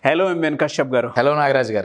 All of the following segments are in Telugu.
హలో ఎంఎన్ కశ్యప్ గారు హలో నాగరాజ్ గారు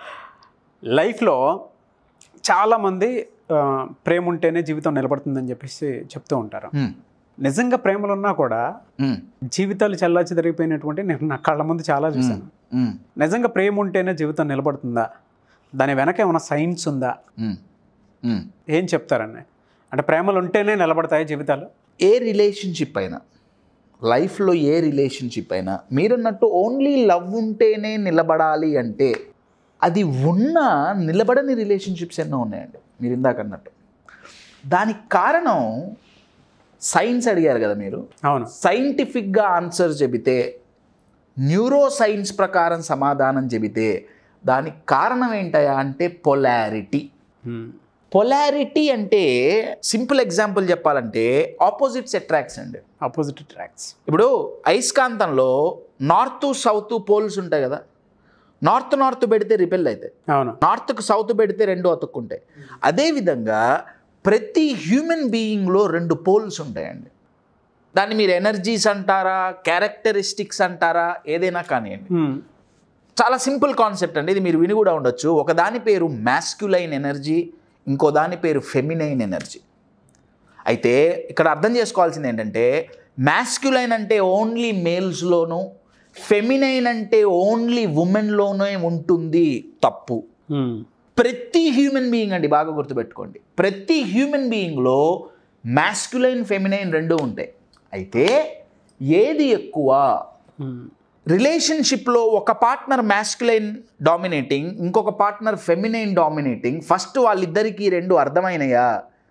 లైఫ్లో చాలామంది ఆ, ప్రేమ ఉంటేనే జీవితం నిలబడుతుందని చెప్పేసి చెప్తూ ఉంటారు మ్మ్. నిజంగా ప్రేమలు ఉన్నా కూడా మ్మ్. జీవితాలు చల్లాచి జరిగిపోయినటువంటి నేను నా కళ్ళ ముందు చాలా చూశాను మ్మ్. నిజంగా ప్రేమ ఉంటేనే జీవితం నిలబడుతుందా దాని వెనక ఏమైనా సైన్స్ ఉందా మ్మ్. మ్మ్. ఏం చెప్తారని అంటే ప్రేమలు ఉంటేనే నిలబడతాయి జీవితాలు ఏ రిలేషన్షిప్ అయినా లైఫ్లో ఏ రిలేషన్షిప్ అయినా మీరన్నట్టు ఓన్లీ లవ్ ఉంటేనే నిలబడాలి అంటే అది ఉన్న నిలబడని రిలేషన్షిప్స్ ఎన్నో ఉన్నాయండి మీరు ఇందాక అన్నట్టు దానికి కారణం సైన్స్ అడిగారు కదా మీరు అవును సైంటిఫిక్గా ఆన్సర్ చెబితే న్యూరో సైన్స్ ప్రకారం సమాధానం చెబితే దానికి కారణం ఏంటయా అంటే పొలారిటీ మ్మ్. పొలారిటీ అంటే సింపుల్ ఎగ్జాంపుల్ చెప్పాలంటే ఆపోజిట్స్ అట్రాక్ట్స్ అండి ఆపోజిట్ ట్రాక్స్ ఇప్పుడు అయస్కాంతంలో నార్త్ సౌత్ పోల్స్ ఉంటాయి కదా నార్త్ నార్త్ పెడితే రిపెల్ అవుతాయి అవును నార్త్కు సౌత్ పెడితే రెండు అతుక్కుంటాయి అదేవిధంగా ప్రతి హ్యూమన్ బీయింగ్లో రెండు పోల్స్ ఉంటాయండి దాన్ని మీరు ఎనర్జీస్ అంటారా క్యారెక్టరిస్టిక్స్ అంటారా ఏదైనా కానివ్వండి మ్మ్. చాలా సింపుల్ కాన్సెప్ట్ అండి ఇది మీరు విని కూడా ఉండొచ్చు ఒక దాని పేరు మ్యాస్క్యులైన్ ఎనర్జీ ఇంకో దాని పేరు ఫెమినైన్ ఎనర్జీ అయితే ఇక్కడ అర్థం చేసుకోవాల్సింది ఏంటంటే మ్యాస్క్యులైన్ అంటే ఓన్లీ మేల్స్లోను ఫెమినైన్ అంటే ఓన్లీ ఉమెన్లోనే ఉంటుంది తప్పు మ్మ్. ప్రతి హ్యూమన్ బీయింగ్ అండి బాగా గుర్తుపెట్టుకోండి ప్రతి హ్యూమన్ బీయింగ్లో మ్యాస్క్యులైన్ ఫెమినైన్ రెండు ఉంటాయి అయితే ఏది ఎక్కువ మ్మ్. రిలేషన్షిప్లో ఒక పార్ట్నర్ మ్యాస్కులైన్ డామినేటింగ్ ఇంకొక పార్ట్నర్ ఫెమినైన్ డామినేటింగ్ ఫస్ట్ వాళ్ళిద్దరికీ రెండు అర్థమైనయా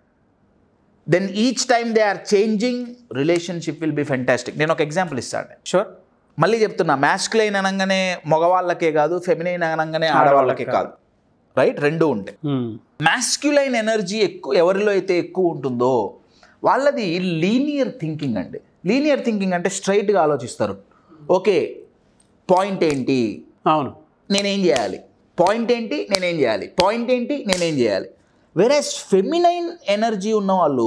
then each time they are changing relationship will be fantastic నేను ఒక ఎగ్జాంపుల్ ఇస్తాను షూర్ మళ్ళీ చెప్తున్నా మ్యాస్కులైన్ అనగానే మగవాళ్ళకే కాదు ఫెమినైన్ అనగానే ఆడవాళ్ళకే కాదు రైట్ రెండు ఉంటాయి మ్మ్. మ్యాస్క్యులైన్ ఎనర్జీ ఎక్కువ ఎవరిలో అయితే ఎక్కువ ఉంటుందో వాళ్ళది లీనియర్ థింకింగ్ అండి లీనియర్ థింకింగ్ అంటే స్ట్రైట్గా ఆలోచిస్తారు ఓకే పాయింట్ ఏంటి అవును నేనేం చేయాలి పాయింట్ ఏంటి నేనేం చేయాలి పాయింట్ ఏంటి నేనేం చేయాలి వేరే ఫెమినైన్ ఎనర్జీ ఉన్న వాళ్ళు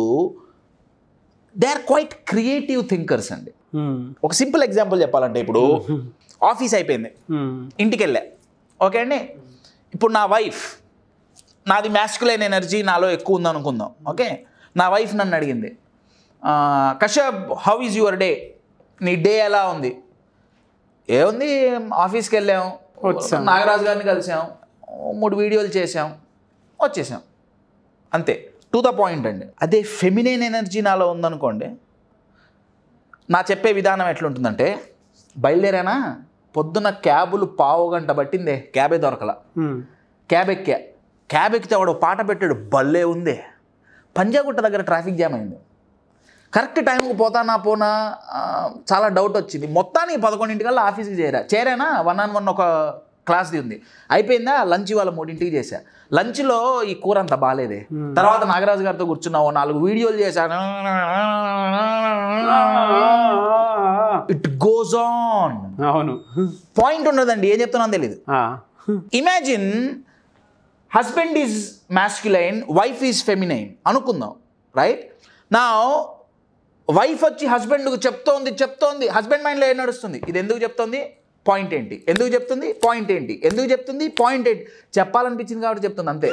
they are quite creative thinkers అండి మ్మ్. ఒక సింపుల్ ఎగ్జాంపుల్ చెప్పాలంటే ఇప్పుడు ఆఫీస్ అయిపోయింది మ్మ్. ఇంటికి వెళ్ళా ఓకే అండి ఇప్పుడు నా వైఫ్ నాది మ్యాస్కులైన్ ఎనర్జీ నాలో ఎక్కువ ఉంది అనుకుందాం ఓకే నా వైఫ్ నన్ను అడిగింది Kashyap how is your day నీ డే ఎలా ఉంది ఏముంది ఆఫీస్కి వెళ్ళాం వచ్చాం. నాగరాజు గారిని కలిసాం మూడు వీడియోలు చేసాం వచ్చేసాం అంతే టు ద పాయింట్ అండి అదే ఫెమినైన్ ఎనర్జీ నాలో ఉందనుకోండి నా చెప్పే విధానం ఎట్లుంటుందంటే బయలుదేరానా పొద్దున క్యాబులు పావు గంట పట్టిందే క్యాబే దొరకల మ్మ్. క్యాబ్ ఎక్కా క్యాబ్ ఎక్కితే వాడు పాట పెట్టాడు భలే ఉంది పంజాగుట్ట దగ్గర ట్రాఫిక్ జామ్ అయింది కరెక్ట్ టైంకి పోతానా పోనా ఆ, చాలా డౌట్ వచ్చింది మొత్తానికి పదకొండింటికల్లా ఆఫీస్కి చేరా చేరానా వన్ ఆన్ వన్ ఒక క్లాస్ది ఉంది అయిపోయిందా లంచ్ వాళ్ళ మూడింటికి చేశా లంచ్లో ఈ కూర అంత బాగాలేదే తర్వాత నాగరాజు గారితో కూర్చున్నావు నాలుగు వీడియోలు చేశాను ఇట్ గోస్ ఆన్ అవును పాయింట్ ఉండదండి ఏం చెప్తున్నాను తెలియదు ఆ. Imagine husband is masculine wife is feminine అనుకుందాం రైట్ నా వైఫ్ వచ్చి హస్బెండ్కు చెప్తోంది చెప్తోంది హస్బెండ్ మైండ్లో ఏం నడుస్తుంది ఇది ఎందుకు చెప్తోంది పాయింట్ ఏంటి ఎందుకు చెప్తుంది పాయింట్ ఏంటి ఎందుకు చెప్తుంది పాయింట్ ఏంటి చెప్పాలనిపించింది కాబట్టి చెప్తుంది అంతే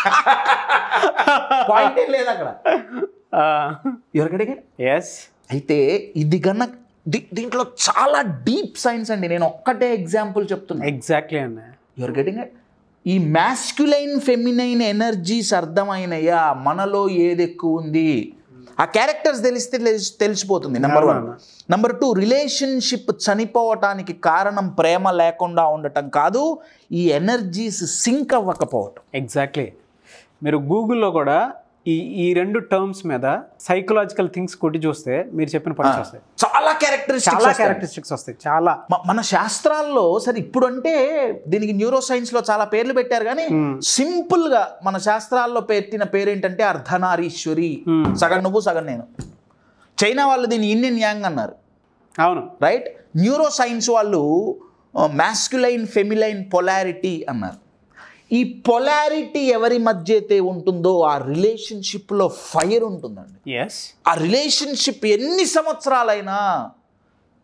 పాయింట్ ఏం లేదు అక్కడ ఆ. ఎవరికడిగా ఎస్ అయితే ఇది కన్నా దీ- దీంట్లో చాలా డీప్ సైన్స్ అండి నేను ఒక్కటే ఎగ్జాంపుల్ చెప్తున్నా ఎగ్జాక్ట్లీ అన్న యువర్ గెటింగ్ ఇట్ ఈ మ్యాస్క్యులైన్ ఫెమినైన్ ఎనర్జీస్ అర్థమైనయా మనలో ఏది ఎక్కువ ఉంది ఆ క్యారెక్టర్స్ తెలిస్తే తెలిసి- తెలిసిపోతుంది నెంబర్ వన్ అవునవును. నెంబర్ టూ రిలేషన్షిప్ చనిపోవటానికి కారణం ప్రేమ లేకుండా ఉండటం కాదు ఈ ఎనర్జీస్ సింక్ అవ్వకపోవటం ఎగ్జాక్ట్లీ మీరు గూగుల్లో కూడా ఈ ఈ రెండు టర్మ్స్ మీద సైకలాజికల్ థింగ్స్ కొట్టి చూస్తే మీరు చెప్పిన పని వస్తాయి చాలా క్యారెక్టరిస్టిక్స్ చాలా క్యారెక్టరిస్టిక్స్ వస్తాయి చాలా మ- మన శాస్త్రాల్లో సరే ఇప్పుడు అంటే దీనికి న్యూరో సైన్స్ లో చాలా పేర్లు పెట్టారు కానీ సింపుల్ గా మన శాస్త్రాల్లో పెట్టిన పేరు ఏంటంటే అర్ధనారీశ్వరి Hmm. సగం నువ్వు సగం నేను చైనా వాళ్ళు దీన్ని ఇన్యన్ యాంగ్ అన్నారు అవును రైట్ న్యూరో సైన్స్ వాళ్ళు మ్యాస్క్యులైన్ ఫెమిలైన్ పొలారిటీ అన్నారు ఈ పొలారిటీ ఎవరి మధ్య అయితే ఉంటుందో ఆ రిలేషన్షిప్లో ఫైర్ ఉంటుందండి ఎస్ ఆ రిలేషన్షిప్ ఎన్ని సంవత్సరాలైనా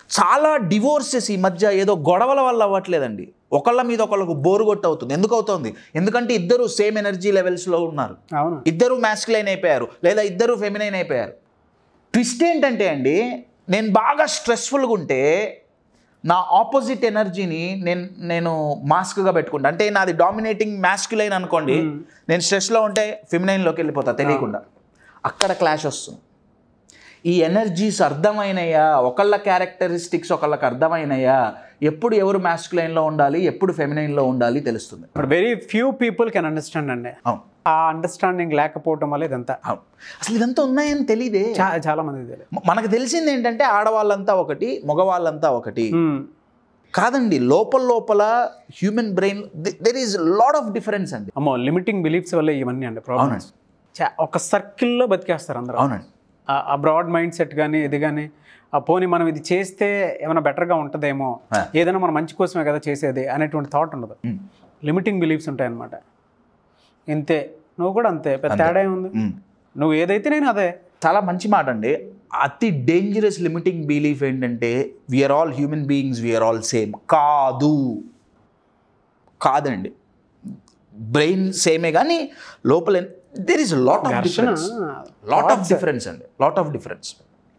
చాలా డివోర్సెస్ ఈ మధ్య ఏదో గొడవల వల్ల అవ్వట్లేదండి ఒకళ్ళ మీద ఒకళ్ళకు బోరు కొట్టు అవుతుంది ఎందుకు అవుతుంది ఎందుకంటే ఇద్దరు సేమ్ ఎనర్జీ లెవెల్స్లో ఉన్నారు అవును ఇద్దరు మ్యాస్కులైన్ అయిపోయారు లేదా ఇద్దరు ఫెమినైన్ అయిపోయారు ట్విస్ట్ ఏంటంటే అండి నేను బాగా స్ట్రెస్ఫుల్గా ఉంటే నా ఆపోజిట్ ఎనర్జీని నేను నేను మాస్క్గా పెట్టుకుంటా అంటే నాది డామినేటింగ్ మ్యాస్కులైన్ అనుకోండి నేను స్ట్రెస్లో ఉంటే ఫెమినైన్లోకి వెళ్ళిపోతా తెలియకుండా అక్కడ క్లాష్ వస్తుంది ఈ ఎనర్జీస్ అర్థమైనయా ఒకళ్ళ క్యారెక్టరిస్టిక్స్ ఒకళ్ళకి అర్థమైనయా ఎప్పుడు ఎవరు మ్యాస్కులైన్లో ఉండాలి ఎప్పుడు ఫెమినైన్లో ఉండాలి తెలుస్తుంది ఇప్పుడు very few people can understand అండి అవును ఆ అండర్స్టాండింగ్ లేకపోవటం వల్ల ఇదంతా అవును అసలు ఇదంతా ఉన్నాయని తెలియదే చా- చాలా మంది తెలియదు మ- మనకు తెలిసింది ఏంటంటే ఆడవాళ్ళంతా ఒకటి మగవాళ్ళంతా ఒకటి మ్మ్. కాదండి లోపల లోపల human brain there is lot of difference అండి అమ్మో లిమిటింగ్ బిలీఫ్స్ వల్ల ఇవన్నీ అండి ప్రాబ్లమ్స్ అవునండి ఒక సర్కిల్లో బతికేస్తారు అందరూ అవునండి ఆ- ఆ బ్రాడ్ మైండ్ సెట్ కానీ ఇది కానీ ఆ పోనీ మనం ఇది చేస్తే ఏమైనా బెటర్గా ఉంటుందేమో ఆ. ఏదైనా మన మంచి కోసమే కదా చేసేది అనేటువంటి థాట్ ఉండదు మ్మ్. లిమిటింగ్ బిలీఫ్స్ ఉంటాయన్నమాట ఇంతే నువ్వు కూడా అంతే పెద్ద అంతే. తేడా ఏముంది మ్మ్. నువ్వు ఏదైతే నేను అదే చాలా మంచి మాట అండి అతి డేంజరస్ లిమిటింగ్ బిలీఫ్ ఏంటంటే we are all human beings we are all same కాదు కాదండి బ్రెయిన్ సేమే కానీ లోపల దెర్ ఇస్ లాట్ ఆఫ్ ఘర్షణ డిఫరెన్స్ లాట్ ఆఫ్ డిఫరెన్స్ అండి lot of difference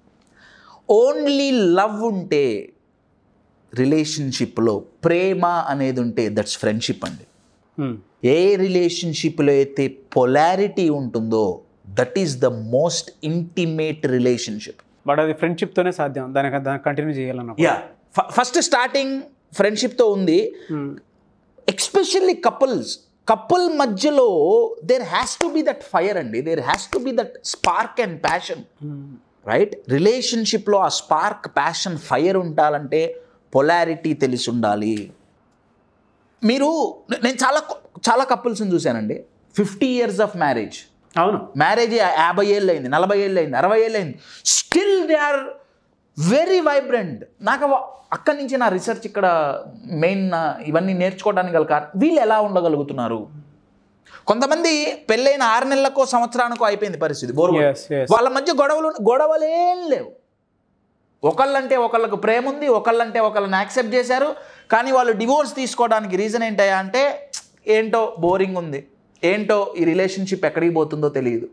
only love ఉంటే రిలేషన్షిప్లో ప్రేమ అనేది ఉంటే దట్స్ ఫ్రెండ్షిప్ అండి మ్మ్. ఏ రిలేషన్షిప్లో అయితే పొలారిటీ ఉంటుందో that is the most intimate relationship but అది ఫ్రెండ్షిప్తోనే సాధ్యం దానికి దాన్ని కంటిన్యూ చేయాలన్నప్పుడు యా ఫస్ట్ స్టార్టింగ్ ఫ్రెండ్షిప్తో ఉంది మ్మ్. ఎక్స్పెషల్లీ కపుల్స్ కపుల్ మధ్యలో there has to be that fire అండి there has to be that spark and passion hmm. Right రిలేషన్షిప్లో ఆ స్పార్క్ ప్యాషన్ ఫైర్ ఉండాలంటే పొలారిటీ తెలిసి ఉండాలి మీరు నేను చాలా చాలా కపుల్స్ని చూశానండి ఫిఫ్టీ ఇయర్స్ ఆఫ్ మ్యారేజ్ అవును మ్యారేజ్ యాభై ఏళ్ళు అయింది నలభై ఏళ్ళు అయింది అరవై ఏళ్ళు అయింది still they are very vibrant నాకు అవ- అక్కడి నుంచి నా రీసెర్చ్ ఇక్కడ మెయిన్ ఇవన్నీ నేర్చుకోవడానికి గల కారణం వీళ్ళు ఎలా ఉండగలుగుతున్నారు కొంతమంది పెళ్ళైన ఆరు నెలలకో సంవత్సరానికో అయిపోయింది పరిస్థితి బోర్ కొట్టి. ఎస్ ఎస్ వాళ్ళ మధ్య గొడవలు గొడవలేం లేవు ఒకళ్ళంటే ఒకళ్ళకు ప్రేమ ఉంది ఒకళ్ళంటే ఒకళ్ళని యాక్సెప్ట్ చేశారు కానీ వాళ్ళు డివోర్స్ తీసుకోవడానికి రీజన్ ఏంటయ్యా అంటే ఏంటో బోరింగ్ ఉంది ఏంటో ఈ రిలేషన్షిప్ ఎక్కడికి పోతుందో తెలియదు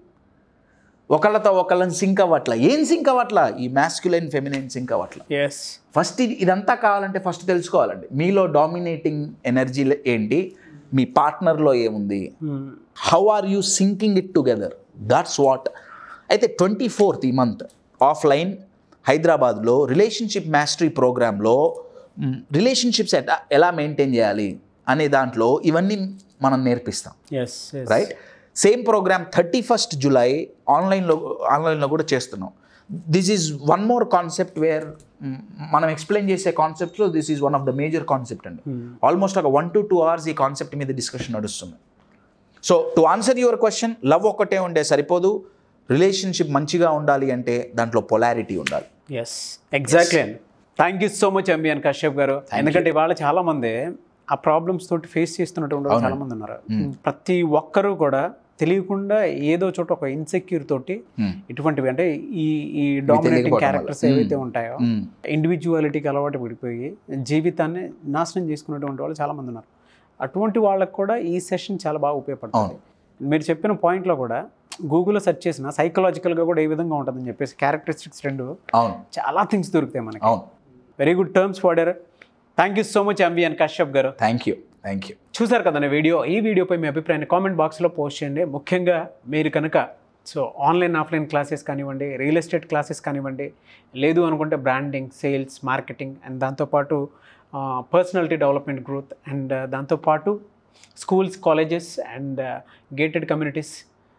ఒకళ్ళతో ఒకళ్ళని సింక్ అవ్వట్ల ఏం సింక్ అవ్వట్ల ఈ మ్యాస్క్యులైన్ ఫెమినైన్ సింక్ అవ్వట్ల ఎస్ ఫస్ట్ ఇది ఇదంతా కావాలంటే ఫస్ట్ తెలుసుకోవాలండి మీలో డామినేటింగ్ ఎనర్జీ ఏంటి మీ పార్ట్నర్లో ఏముంది how are you syncing it together that's what అయితే ట్వంటీ ఫోర్త్ ఈ మంత్ ఆఫ్లైన్ హైదరాబాద్లో రిలేషన్షిప్ మాస్టరీ ప్రోగ్రాంలో రిలేషన్షిప్స్ ఎట్లా ఎలా మెయింటైన్ చేయాలి అనే దాంట్లో ఇవన్నీ మనం నేర్పిస్తాం yes yes right same program thirty first July ఆన్లైన్లో ఆన్లైన్లో కూడా చేస్తున్నాం this is one more concept where మనం ఎక్స్ప్లెయిన్ చేసే కాన్సెప్ట్లో this is one of the major concept అండి ఆల్మోస్ట్ ఒక వన్ టు టూ అవర్స్ ఈ కాన్సెప్ట్ మీద డిస్కషన్ నడుస్తుంది so to answer your question love ఒక్కటే ఉండే సరిపోదు రిలేషన్షిప్ మంచిగా ఉండాలి అంటే దాంట్లో పొలారిటీ ఉండాలి ఎస్ ఎగ్జాక్ట్లీ అండి thank you so much MBN Kashyap garu ఎందుకంటే ఇవాళ చాలా మంది ఆ ప్రాబ్లమ్స్ తోటి ఫేస్ చేస్తున్నటువంటి వాళ్ళు చాలా మంది ఉన్నారు ప్రతి ఒక్కరూ కూడా తెలియకుండా ఏదో చోట ఒక ఇన్సెక్యూర్ తోటి Hmm. ఇటువంటివి అంటే ఈ ఈ డామినేటింగ్ తెలియకపోవడం క్యారెక్టర్స్ వల్ల. ఏవైతే ఉంటాయో Hmm. ఇండివిజువాలిటీకి అలవాటు పడిపోయి జీవితాన్ని నాశనం చేసుకున్నటువంటి వాళ్ళు చాలా మంది ఉన్నారు అటువంటి వాళ్ళకు కూడా ఈ సెషన్ చాలా బాగా ఉపయోగపడుతుంది మీరు చెప్పిన పాయింట్లో కూడా గూగుల్లో సెర్చ్ చేసిన సైకలాజికల్గా కూడా ఏ విధంగా ఉంటుందని చెప్పేసి క్యారెక్టరిస్టిక్స్ రెండు అవును చాలా థింగ్స్ దొరుకుతాయి మనకి అవును వెరీ గుడ్ టర్మ్స్ వాడారు thank you so much MBN Kashyap garu thank you thank you చూసారు కదండి వీడియో ఈ వీడియోపై మీ అభిప్రాయాన్ని కామెంట్ బాక్స్లో పోస్ట్ చేయండి ముఖ్యంగా మీరు కనుక సో ఆన్లైన్ ఆఫ్లైన్ క్లాసెస్ కానివ్వండి రియల్ ఎస్టేట్ క్లాసెస్ కానివ్వండి లేదు అనుకుంటే బ్రాండింగ్ సేల్స్ మార్కెటింగ్ అండ్ దాంతోపాటు పర్సనాలిటీ డెవలప్మెంట్ గ్రోత్ అండ్ దాంతోపాటు schools colleges and gated communities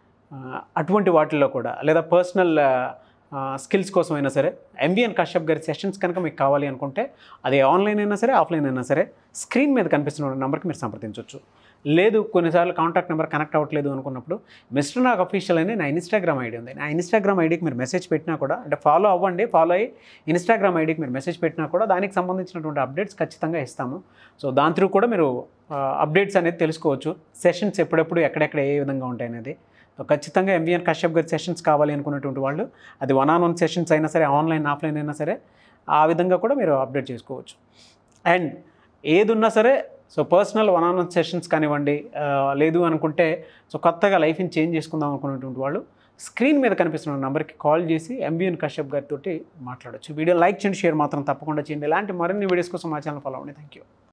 అటువంటి వాటిల్లో కూడా లేదా పర్సనల్ స్కిల్స్ కోసం అయినా సరే ఎంబీఎన్ కశ్యప్ గారి సెషన్స్ కనుక మీకు కావాలి అనుకుంటే అది ఆన్లైన్ అయినా సరే ఆఫ్లైన్ అయినా సరే స్క్రీన్ మీద కనిపిస్తున్న నెంబర్కి మీరు సంప్రదించవచ్చు లేదు కొన్నిసార్లు కాంటాక్ట్ నెంబర్ కనెక్ట్ అవ్వట్లేదు అనుకున్నప్పుడు మిస్టర్ నాగ్ అఫీషియల్ అని నా ఇన్స్టాగ్రామ్ ఐడి ఉంది నా ఇన్స్టాగ్రామ్ ఐడికి మీరు మెసేజ్ పెట్టినా కూడా అంటే ఫాలో అవ్వండి ఫాలో అయ్యి ఇన్స్టాగ్రామ్ ఐడికి మీరు మెసేజ్ పెట్టినా కూడా దానికి సంబంధించినటువంటి అప్డేట్స్ ఖచ్చితంగా ఇస్తాము సో దాని త్రూ కూడా మీరు అప్డేట్స్ అనేది తెలుసుకోవచ్చు సెషన్స్ ఎప్పుడెప్పుడు ఎక్కడెక్కడ ఏ విధంగా ఉంటాయి అనేది సో ఖచ్చితంగా ఎంవిఎన్ కశ్యప్ గారి సెషన్స్ కావాలి అనుకున్నటువంటి వాళ్ళు అది వన్ ఆన్ వన్ సెషన్స్ అయినా సరే ఆన్లైన్ ఆఫ్లైన్ అయినా సరే ఆ విధంగా కూడా మీరు అప్డేట్ చేసుకోవచ్చు అండ్ ఏది ఉన్నా సరే so personal one on one sessions కానివ్వండి ఆ, లేదు అనుకుంటే సో కొత్తగా లైఫ్ని చేంజ్ చేసుకుందాం అనుకున్నటువంటి వాళ్ళు స్క్రీన్ మీద కనిపిస్తున్న నెంబర్కి కాల్ చేసి ఎంబీఎన్ కశ్యప్ గారితో మాట్లాడొచ్చు వీడియో లైక్ చేయండి షేర్ మాత్రం తప్పకుండా చేయండి ఇలాంటి మరిన్ని వీడియోస్ కోసం మా ఛానల్ ఫాలో అవ్వండి థ్యాంక్ యూ